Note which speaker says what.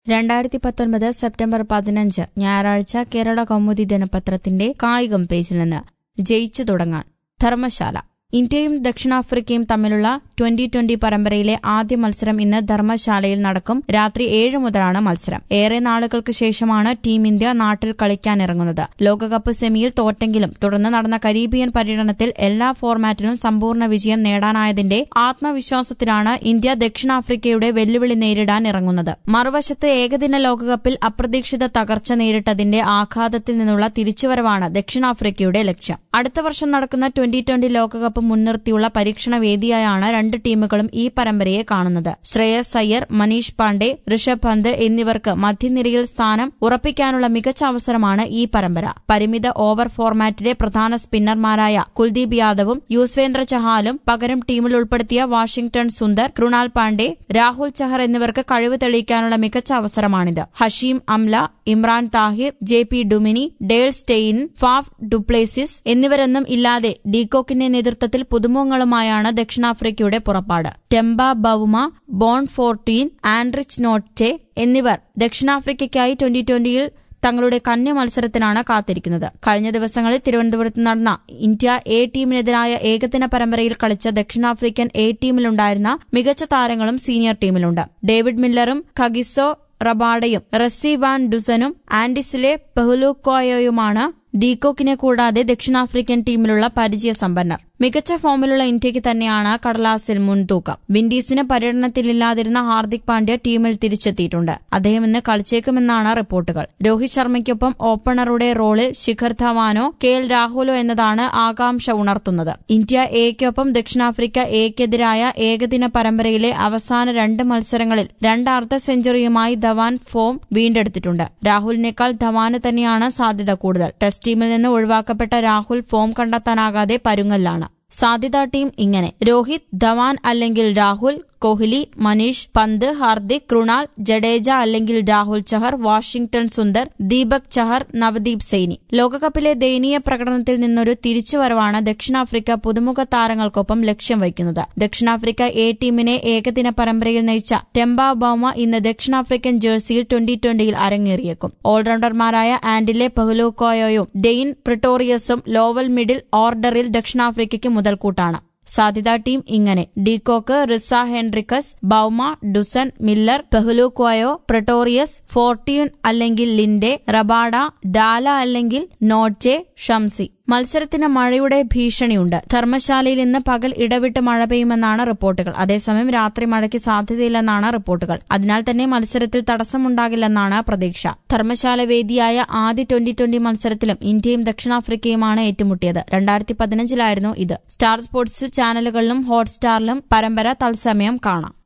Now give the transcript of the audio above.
Speaker 1: രണ്ടായിരത്തി പത്തൊൻപത് സെപ്റ്റംബർ പതിനഞ്ച് ഞായറാഴ്ച കേരള കൗമുദി ദിനപത്രത്തിന്റെ കായികം പേജിൽ നിന്ന് ജയിച്ചു തുടങ്ങാൻ ധർമ്മശാല ഇന്ത്യയും ദക്ഷിണാഫ്രിക്കയും തമ്മിലുള്ള ട്വന്റി ട്വന്റി പരമ്പരയിലെ ആദ്യ മത്സരം ഇന്ന് ധർമ്മശാലയിൽ നടക്കും രാത്രി ഏഴ് മുതലാണ് മത്സരം ഏറെ നാളുകൾക്ക് ശേഷമാണ് ടീം ഇന്ത്യ നാട്ടിൽ കളിക്കാനിറങ്ങുന്നത് ലോകകപ്പ് സെമിയിൽ തോറ്റെങ്കിലും തുടർന്ന് നടന്ന കരീബിയൻ പര്യടനത്തിൽ എല്ലാ ഫോർമാറ്റിലും സമ്പൂർണ്ണ വിജയം നേടാനായതിന്റെ ആത്മവിശ്വാസത്തിലാണ് ഇന്ത്യ ദക്ഷിണാഫ്രിക്കയുടെ വെല്ലുവിളി നേരിടാൻ ഇറങ്ങുന്നത് മറുവശത്ത് ഏകദിന ലോകകപ്പിൽ അപ്രതീക്ഷിത തകർച്ച നേരിട്ടതിന്റെ ആഘാതത്തിൽ നിന്നുള്ള തിരിച്ചുവരവാണ് ദക്ഷിണാഫ്രിക്കയുടെ ലക്ഷ്യം അടുത്ത വർഷം നടക്കുന്ന ട്വന്റി ട്വന്റി ലോകകപ്പ് മുൻനിർത്തിയുള്ള പരീക്ഷണ വേദിയായാണ് രണ്ട് ടീമുകളും ഈ പരമ്പരയെ കാണുന്നത് ശ്രേയസ് അയ്യർ മനീഷ് പാണ്ഡെ ഋഷഭ് പന്ത് എന്നിവർക്ക് മധ്യനിരയിൽ സ്ഥാനം ഉറപ്പിക്കാനുള്ള മികച്ച അവസരമാണ് ഈ പരമ്പര പരിമിത ഓവർ ഫോർമാറ്റിലെ പ്രധാന സ്പിന്നർമാരായ കുൽദീപ് യാദവും യുസ്വേന്ദ്ര ചഹാലും പകരം ടീമിൽ ഉൾപ്പെടുത്തിയ വാഷിംഗ്ടൺ സുന്ദർ കൃണാൽ പാണ്ഡെ രാഹുൽ ചഹർ എന്നിവർക്ക് കഴിവ് തെളിയിക്കാനുള്ള മികച്ച അവസരമാണിത് Hashim Amla Imran Tahir J P Duminy Dale Steyn Faf du Plessis എന്നിവരൊന്നും ഇല്ലാതെ ഡീകോക്കിന്റെ നേതൃത്വത്തിൽ പുതുമുഖങ്ങളുമായാണ് ദക്ഷിണാഫ്രിക്കയുടെ പുറപ്പാട് Temba Bavuma Bjorn Fortuin Anrich Nortje എന്നിവർ ദക്ഷിണാഫ്രിക്കയ്ക്കായി ട്വന്റി ട്വന്റിയിൽ തങ്ങളുടെ കന്യ മത്സരത്തിനാണ് കാത്തിരിക്കുന്നത് കഴിഞ്ഞ ദിവസങ്ങളിൽ തിരുവനന്തപുരത്ത് നടന്ന ഇന്ത്യ എ ടീമിനെതിരായ ഏകദിന പരമ്പരയിൽ കളിച്ച ദക്ഷിണാഫ്രിക്കൻ എ ടീമിലുണ്ടായിരുന്ന മികച്ച താരങ്ങളും സീനിയർ ടീമിലുണ്ട് ഡേവിഡ് മില്ലറും ഖഗിസോ റബാഡയും റസി വാൻ ഡുസനും ആൻഡിസിലെ പെഹുലുക്കോയോയുമാണ് ഡീകോക്കിനെ കൂടാതെ ദക്ഷിണാഫ്രിക്കൻ ടീമിലുള്ള പരിചയ സമ്പന്നർ മികച്ച ഫോമിലുള്ള ഇന്ത്യയ്ക്ക് തന്നെയാണ് കടലാസിൽ മുൻതൂക്കം വിൻഡീസിന് പര്യടനത്തിലില്ലാതിരുന്ന ഹാർദിക് പാണ്ഡ്യ ടീമിൽ തിരിച്ചെത്തിയിട്ടുണ്ട് അദ്ദേഹം ഇന്ന് കളിച്ചേക്കുമെന്നാണ് റിപ്പോർട്ടുകൾ രോഹിത് ശർമ്മയ്ക്കൊപ്പം ഓപ്പണറുടെ റോളിൽ ശിഖർ ധവാനോ കെ എൽ രാഹുലോ എന്നതാണ് ആകാംക്ഷ ഉണർത്തുന്നത് ഇന്ത്യ എയ്ക്കൊപ്പം ദക്ഷിണാഫ്രിക്ക എയ്ക്കെതിരായ ഏകദിന പരമ്പരയിലെ അവസാന രണ്ട് മത്സരങ്ങളിൽ രണ്ട് അർദ്ധ സെഞ്ചുറിയുമായി ധവാൻ ഫോം വീണ്ടെടുത്തിട്ടുണ്ട് രാഹുലിനേക്കാൾ ധവാന് തന്നെയാണ് സാധ്യത കൂടുതൽ ടെസ്റ്റ് ടീമിൽ നിന്ന് ഒഴിവാക്കപ്പെട്ട രാഹുൽ ഫോം കണ്ടെത്താനാകാതെ പരുങ്ങല്ലാണ് സാധ്യതാ ടീം ഇങ്ങനെ രോഹിത് ധവാൻ അല്ലെങ്കിൽ രാഹുൽ കോഹ്ലി മനീഷ് പന്ത് ഹാർദിക് കൃണാൽ ജഡേജ അല്ലെങ്കിൽ രാഹുൽ ചഹർ വാഷിംഗ്ടൺ സുന്ദർ ദീപക് ചഹർ നവദീപ് സൈനി ലോകകപ്പിലെ ദയനീയ പ്രകടനത്തിൽ നിന്നൊരു തിരിച്ചുവരവാണ് ദക്ഷിണാഫ്രിക്ക പുതുമുഖ താരങ്ങൾക്കൊപ്പം ലക്ഷ്യം വയ്ക്കുന്നത് ദക്ഷിണാഫ്രിക്ക എ ടീമിനെ ഏകദിന പരമ്പരയിൽ നയിച്ച ടെമ്പ ബൌമ ഇന്ന് ദക്ഷിണാഫ്രിക്കൻ ജേഴ്സിയിൽ ട്വന്റി ട്വന്റിയിൽ അരങ്ങേറിയേക്കും ഓൾറൗണ്ടർമാരായ ആൻഡിലെ പെഹ്ലുക്കോയോയും ഡെയിൻ പ്രിട്ടോറിയസും ലോവൽ മിഡിൽ ഓർഡറിൽ ദക്ഷിണാഫ്രിക്കയ്ക്ക് മുതൽക്കൂട്ടാണ് സാധ്യതാ ടീം ഇങ്ങനെ de Kock Reeza Hendricks Bavuma Dussen Miller Phehlukwayo Pretorius Fortuin അല്ലെങ്കിൽ ലിൻഡെ റബാഡ ഡാല അല്ലെങ്കിൽ നോട്ടെ ഷംസി മത്സരത്തിന് മഴയുടെ ഭീഷണിയുണ്ട് ധർമ്മശാലയിൽ ഇന്ന് പകൽ ഇടവിട്ട് മഴ പെയ്യുമെന്നാണ് റിപ്പോർട്ടുകൾ അതേസമയം രാത്രി മഴയ്ക്ക് സാധ്യതയില്ലെന്നാണ് റിപ്പോർട്ടുകൾ അതിനാൽ തന്നെ മത്സരത്തിൽ തടസ്സമുണ്ടാകില്ലെന്നാണ് പ്രതീക്ഷ ധർമ്മശാല വേദിയായ ആദ്യ ട്വന്റി ട്വന്റി മത്സരത്തിലും ഇന്ത്യയും ദക്ഷിണാഫ്രിക്കയുമാണ് ഏറ്റുമുട്ടിയത് രണ്ടായിരത്തി പതിനഞ്ചിലായിരുന്നു ഇത് സ്റ്റാർ സ്പോർട്സിൽ ചാനലുകളിലും ഹോട്ട്സ്റ്റാറിലും പരമ്പര തത്സമയം കാണാം